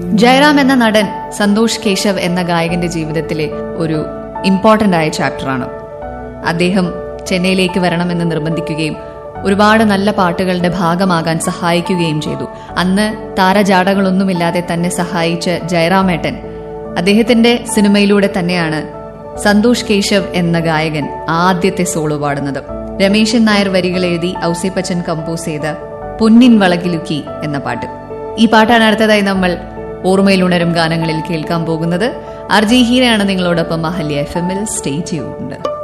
ജയറാം എന്ന നടൻ സന്തോഷ് കേശവ് എന്ന ഗായകന്റെ ജീവിതത്തിലെ ഒരു ഇമ്പോർട്ടന്റ് ആയ ചാപ്റ്ററാണ് അദ്ദേഹം ചെന്നൈയിലേക്ക് വരണമെന്ന് നിർബന്ധിക്കുകയും ഒരുപാട് നല്ല പാട്ടുകളുടെ ഭാഗമാകാൻ സഹായിക്കുകയും ചെയ്തു അന്ന് താരജാടകളൊന്നുമില്ലാതെ തന്നെ സഹായിച്ച ജയറാമേട്ടൻ അദ്ദേഹത്തിന്റെ സിനിമയിലൂടെ തന്നെയാണ് സന്തോഷ് കേശവ് എന്ന ഗായകൻ ആദ്യത്തെ സോളോ പാടുന്നത് രമേശൻ നായർ വരികൾ എഴുതി ഔസിപ്പച്ചൻ കമ്പോസ് ചെയ്ത പൊന്നിൻ വളകിലുക്കി എന്ന പാട്ട് ഈ പാട്ടാണ് അടുത്തതായി നമ്മൾ ഓർമ്മയിൽ ഉണരും ഗാനങ്ങളിൽ കേൾക്കാൻ പോകുന്നത് അർജി ഹീരയാണ് നിങ്ങളോടൊപ്പം അഹല്യ എഫ് എമ്മിൽ സ്റ്റേ ചെയ്യുന്നുണ്ട്